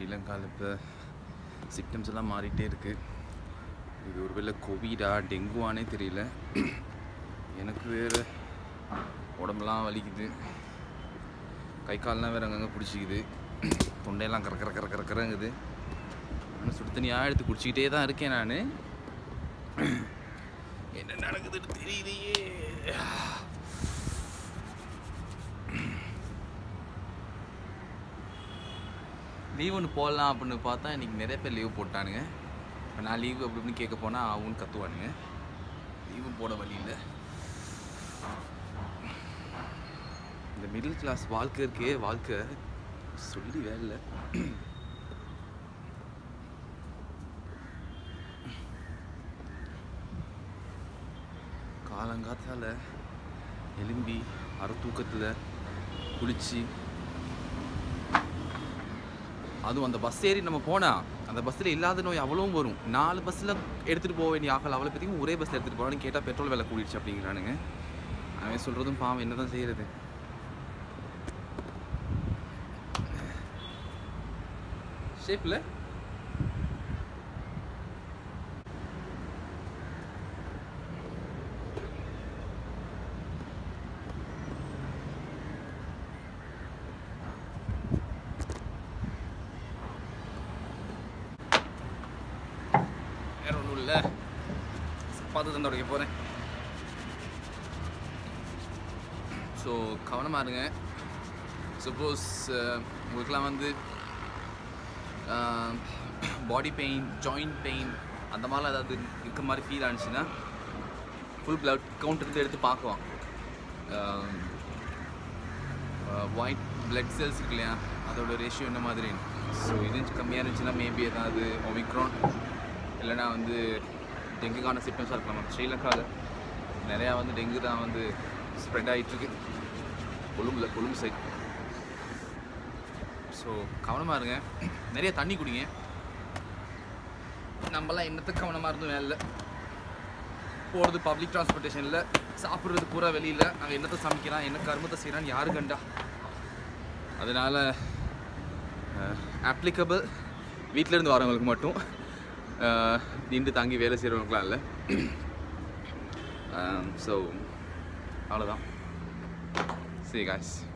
ஸ்ரீலங்காவில் இப்போ சிம்டம்ஸ் எல்லாம் மாறிட்டே இருக்கு இது ஒருவேளை கோவிடா டெங்குவானே தெரியல எனக்கு வேறு உடம்பெல்லாம் வலிக்குது கை கால்லாம் வேறு அங்கங்கே பிடிச்சிக்குது தொண்டையெல்லாம் கற கற கற கறக்குறங்குது ஆனால் சுடு தண்ணியாக எடுத்து குடிச்சிக்கிட்டே தான் இருக்கேன் நான் என்ன நடக்குதுன்னு தெரியலையே லீவ் ஒன்று போடலாம் அப்படின்னு பார்த்தா இன்றைக்கி நிறைய பேர் லீவ் போட்டானுங்க இப்போ நான் லீவு அப்படி இப்படின்னு கேட்க போனால் அவனு கத்துவானுங்க லீவு போட வழி இல்லை இந்த மிடில் கிளாஸ் வாழ்க்கை இருக்கே வாழ்க்கை சொல்லி வேலை காலங்காத்தால எலும்பி அரை தூக்கத்தில் குளிச்சு அதுவும் அந்த பஸ் ஏறி நம்ம போனால் அந்த பஸ்ஸில் இல்லாத நோய் அவ்வளவும் வரும் நாலு பஸ்ஸில் எடுத்துகிட்டு போக வேண்டிய ஆக்கள் அவ்வளோ பேத்தையும் ஒரே பஸ்ஸில் எடுத்துகிட்டு போகலான்னு கேட்டால் பெட்ரோல் விலை கூடிடுச்சு அப்படிங்கிறானுங்க அவன் சொல்கிறதும் பாவம் என்ன தான் செய்கிறது ஷேப்பில் வேற ஒன்றும் இல்லை பார்த்து தான் தொடங்க போகிறேன் ஸோ கவனமாக இருங்க சப்போஸ் உங்களுக்குலாம் வந்து பாடி பெயின் ஜாயிண்ட் பெயின் அந்த மாதிரிலாம் ஏதாவது இருக்க மாதிரி ஃபீல் ஆனிச்சுன்னா ஃபுல் பிளட் கவுண்ட் எடுத்து எடுத்து பார்க்குவான் ஒயிட் பிளட் செல்ஸ் இருக்கு இல்லையா அதோட ரேஷியோ என்ன மாதிரி ஸோ இது கம்மியாக இருந்துச்சுன்னா மேபி ஏதாவது ஒமிக்ரான் இல்லைனா வந்து டெங்குக்கான சிம்டம்ஸாக இருக்கலாம் ஸ்ரீலங்காவில் நிறையா வந்து டெங்கு தான் வந்து ஸ்ப்ரெட் ஆகிட்டுருக்கு கொழும்புல கொழும்பு சைட் ஸோ கவனமாக இருங்க நிறைய தண்ணி குடிங்க நம்மலாம் என்னத்துக்கு கவனமாக இருந்தும் வேலை போகிறது பப்ளிக் டிரான்ஸ்போர்ட்டேஷனில் சாப்பிட்றது பூரா வெளியில் அங்கே என்னத்தை சமைக்கிறான் என்ன கருமத்தை செய்கிறான்னு யாரு கண்டா அதனால் அப்ளிகபிள் வீட்டிலேருந்து வரவங்களுக்கு மட்டும் அஹ், நின்று தாங்கி வேலை செய்கிறவங்களுக்குலாம் இல்லை ஸோ அவ்வளோதான் சரி காய்ஸ்